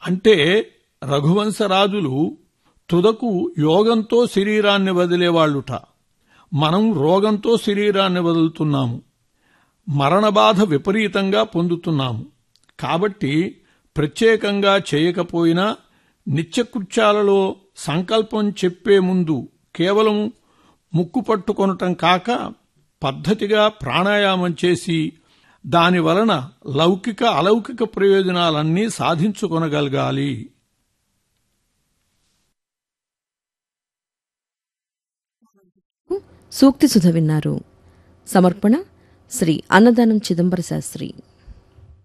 అంటే రఘువంశరాజులు తుదకు యోగంతో శరీరాన్ని వదిలేవాళ్లుట మనం రోగంతో శరీరాన్ని వదులుతున్నాము మరణబాధ విపరీతంగా పొందుతున్నాము కాబట్టి ప్రత్యేకంగా చేయకపోయినా నిత్యకృత్యాలలో సంకల్పం చెప్పే ముందు కేవలం ముక్కు పట్టుకొనటం కాక పద్ధతిగా ప్రాణాయామం చేసి దాని వలన లౌకిక అలౌకిక ప్రయోజనాలన్నీ సాధించుకొనగలగాలి సూక్తి సుధ విన్నారు సమర్పణ శ్రీ అన్నదానం చిదంబర శాస్త్రి